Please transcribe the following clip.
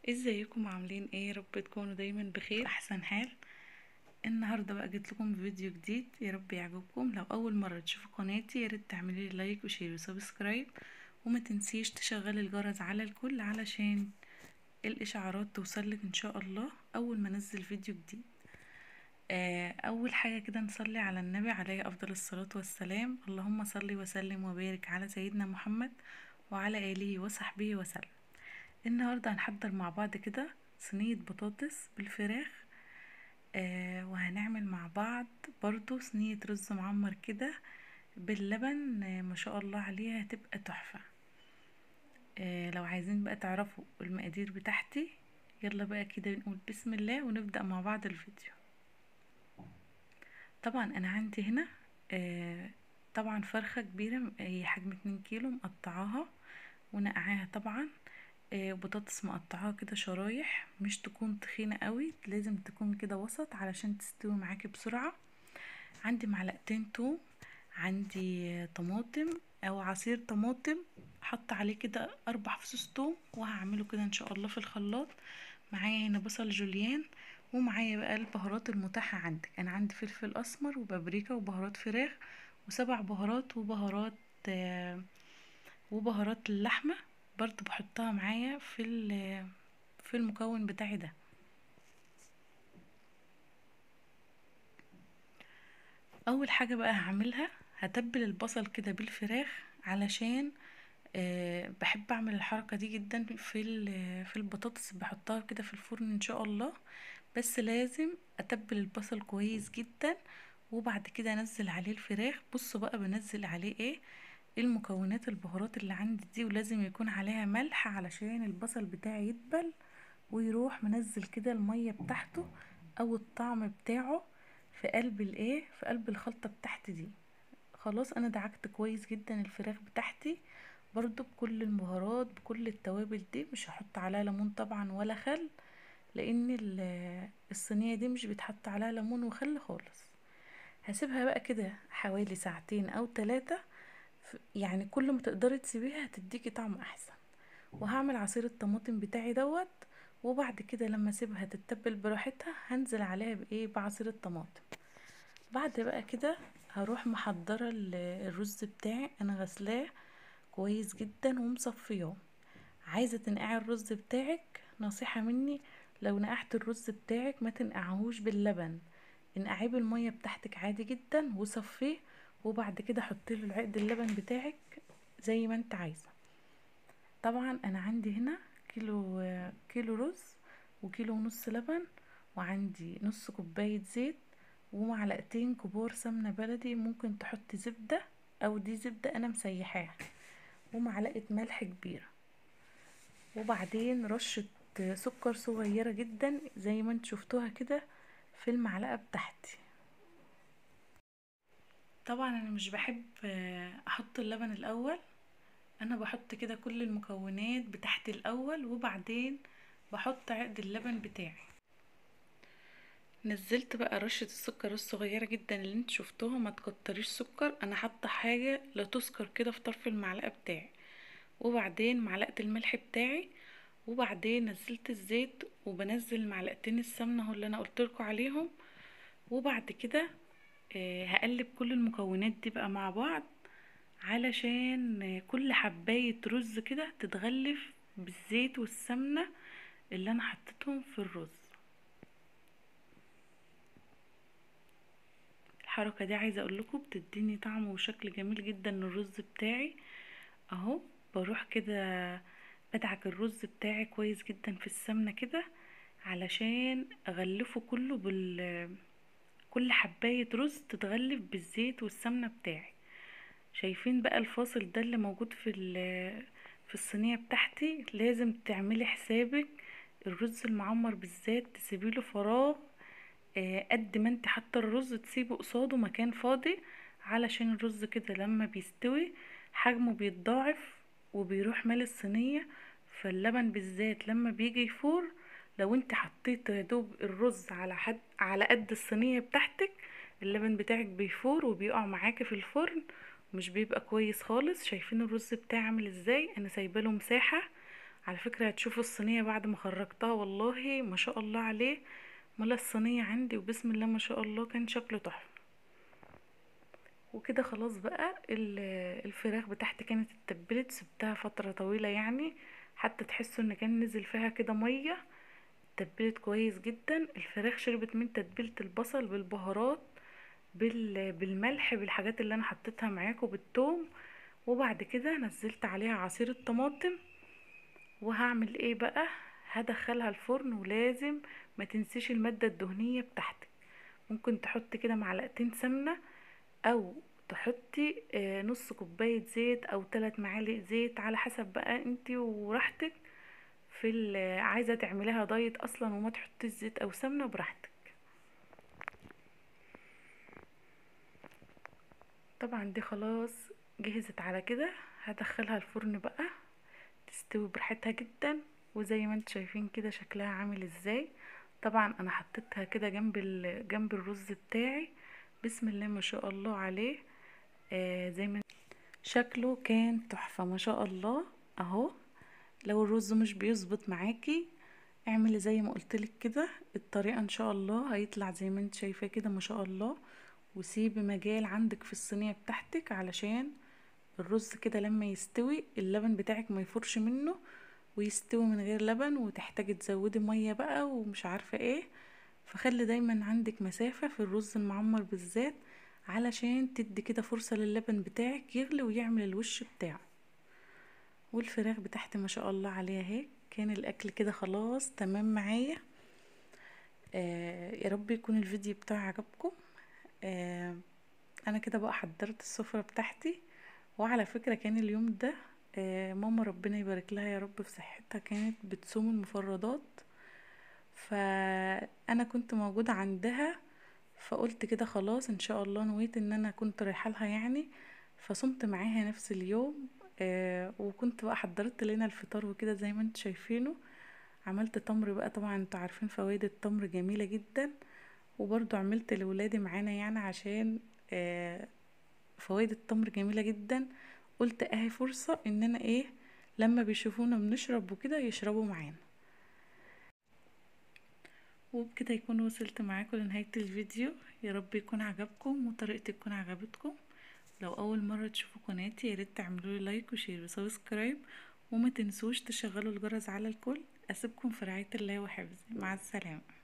ازيكم عاملين ايه يا رب تكونوا دايما بخير احسن حال النهارده بقى جيت لكم بفيديو جديد يا رب يعجبكم لو اول مره تشوفوا قناتي يا ريت تعملي لي لايك وشير وسبسكرايب وما تنسيش تشغلي الجرس على الكل علشان الاشعارات توصلك ان شاء الله اول ما انزل فيديو جديد آه، اول حاجه كده نصلي على النبي عليه افضل الصلاه والسلام اللهم صل وسلم وبارك على سيدنا محمد وعلى اله وصحبه وسلم النهارده هنحضر مع بعض كده صينيه بطاطس بالفراخ آه وهنعمل مع بعض برضو صينيه رز معمر كده باللبن آه ما شاء الله عليها هتبقى تحفه آه لو عايزين بقى تعرفوا المقادير بتاعتي يلا بقى كده نقول بسم الله ونبدا مع بعض الفيديو طبعا انا عندي هنا آه طبعا فرخه كبيره هي حجم 2 كيلو مقطعاها ونقعاها طبعا آه بطاطس مقطعاها كده شرايح مش تكون تخينه قوي لازم تكون كده وسط علشان تستوي معاكي بسرعه عندي معلقتين توم عندي طماطم او عصير طماطم حط عليه كده اربع فصوص توم وهعمله كده ان شاء الله في الخلاط معايا هنا بصل جوليان ومعايا بقى البهارات المتاحة عندك انا عندي فلفل اسمر وبابريكا وبهارات فراخ وسبع بهارات وبهارات آه وبهارات اللحمة برضو بحطها معايا في في المكون بتاعي ده اول حاجة بقى هعملها هتبل البصل كده بالفراخ علشان أه بحب اعمل الحركة دي جدا في في البطاطس بحطها كده في الفرن ان شاء الله بس لازم اتبل البصل كويس جدا وبعد كده انزل عليه الفراخ بصوا بقى بنزل عليه ايه المكونات البهارات اللي عندي دي ولازم يكون عليها ملح علشان البصل بتاعي يدبل ويروح منزل كده المية بتاعته او الطعم بتاعه في قلب الايه في قلب الخلطة بتاعتي دي خلاص انا دعكت كويس جدا الفراخ بتاعتي برضو بكل البهارات بكل التوابل دي مش هحط عليها ليمون طبعا ولا خل لان الصينيه دي مش بيتحط عليها ليمون وخل خالص هسيبها بقى كده حوالي ساعتين او ثلاثة يعني كل ما تقدري تسيبيها هتديكي طعم احسن وهعمل عصير الطماطم بتاعي دوت وبعد كده لما اسيبها تتبل براحتها هنزل عليها بايه بعصير الطماطم بعد بقى كده هروح محضرة الرز بتاعي انا غسلاه كويس جدا ومصفياه عايزة تنقعي الرز بتاعك نصيحة مني لو نقعت الرز بتاعك ما تنقعهوش باللبن انقعيه بالمية بتاعتك عادي جدا وصفيه وبعد كده حطي له العقد اللبن بتاعك زي ما انت عايزة طبعا انا عندي هنا كيلو كيلو رز وكيلو ونص لبن وعندي نص كوباية زيت ومعلقتين كبار سمنة بلدي ممكن تحطي زبدة او دي زبدة انا مسيحاها ومعلقة ملح كبيرة وبعدين رشة سكر صغيرة جدا زي ما انت شفتوها كده في المعلقة بتاعتي طبعا انا مش بحب احط اللبن الاول انا بحط كده كل المكونات بتاعتي الاول وبعدين بحط عقد اللبن بتاعي نزلت بقى رشة السكر الصغيرة جدا اللي انت شفتوها ما تكتريش سكر انا حاطة حاجة لا تذكر كده في طرف المعلقة بتاعي وبعدين معلقة الملح بتاعي وبعدين نزلت الزيت وبنزل معلقتين السمنة اهو اللي انا قلتلكوا عليهم وبعد كده آه هقلب كل المكونات دي بقى مع بعض علشان آه كل حباية رز كده تتغلف بالزيت والسمنة اللي انا حطيتهم في الرز الحركة دي عايزة اقول لكم بتديني طعم وشكل جميل جدا للرز بتاعي اهو بروح كده بدعك الرز بتاعي كويس جدا في السمنة كده علشان اغلفه كله بال كل حباية رز تتغلف بالزيت والسمنة بتاعي شايفين بقى الفاصل ده اللي موجود في في الصينية بتاعتي لازم تعملي حسابك الرز المعمر بالذات تسيبيله فراغ قد ما انت حاطه الرز تسيبه قصاده مكان فاضي علشان الرز كده لما بيستوي حجمه بيتضاعف وبيروح مال الصينية فاللبن بالذات لما بيجي يفور لو انت حطيت دوب الرز على حد على قد الصينية بتاعتك اللبن بتاعك بيفور وبيقع معاكي في الفرن مش بيبقى كويس خالص شايفين الرز بتاعي عامل ازاي انا سايبه له مساحة على فكرة هتشوفوا الصينية بعد ما خرجتها والله ما شاء الله عليه ملا الصينية عندي وبسم الله ما شاء الله كان شكله تحفة وكده خلاص بقى الفراخ بتاعتي كانت اتبلت سبتها فترة طويلة يعني حتى تحسوا ان كان نزل فيها كده مية اتبلت كويس جدا الفراخ شربت من تتبيلة البصل بالبهارات بالملح بالحاجات اللي انا حطيتها معاكم بالثوم وبعد كده نزلت عليها عصير الطماطم وهعمل ايه بقى هدخلها الفرن ولازم ما تنسيش المادة الدهنية بتاعتك ممكن تحط كده معلقتين سمنة او تحطي نص كوباية زيت او ثلاث معالق زيت على حسب بقى انتي وراحتك في عايزة تعمليها دايت اصلا وما تحطيش زيت او سمنة براحتك طبعا دي خلاص جهزت على كده هدخلها الفرن بقى تستوي براحتها جدا وزي ما انتم شايفين كده شكلها عامل ازاي طبعا انا حطيتها كده جنب جنب الرز بتاعي بسم الله ما شاء الله عليه آه زي ما شكله كان تحفه ما شاء الله اهو لو الرز مش بيظبط معاكي اعملي زي ما قلتلك كده الطريقه ان شاء الله هيطلع زي ما انت شايفاه كده ما شاء الله وسيبي مجال عندك في الصينيه بتاعتك علشان الرز كده لما يستوي اللبن بتاعك ما يفرش منه ويستوي من غير لبن وتحتاجي تزودي ميه بقى ومش عارفه ايه فخلي دايما عندك مسافه في الرز المعمر بالذات علشان تدي كده فرصه للبن بتاعك يغلي ويعمل الوش بتاعه والفراخ بتاعتي ما شاء الله عليها اهي كان الاكل كده خلاص تمام معايا آه يا رب يكون الفيديو بتاعي عجبكم آه انا كده بقى حضرت السفره بتاعتي وعلى فكره كان اليوم ده آه ماما ربنا يبارك لها يا رب في صحتها كانت بتصوم المفردات فانا كنت موجوده عندها فقلت كده خلاص ان شاء الله نويت ان انا كنت رايحه لها يعني فصمت معاها نفس اليوم آه وكنت بقى حضرت لنا الفطار وكده زي ما انتم شايفينه عملت تمر بقى طبعا انتوا عارفين فوائد التمر جميله جدا وبرضو عملت لولادي معانا يعني عشان آه فوائد التمر جميله جدا قلت اهي فرصه ان انا ايه لما بيشوفونا بنشرب وكده يشربوا معانا وبكده يكون وصلت معاكم لنهايه الفيديو يا رب يكون عجبكم وطريقتي تكون عجبتكم لو اول مره تشوفوا قناتي يا ريت تعملوا لي لايك وشير وسبسكرايب وما تنسوش تشغلوا الجرس على الكل اسيبكم في رعايه الله وحفظه مع السلامه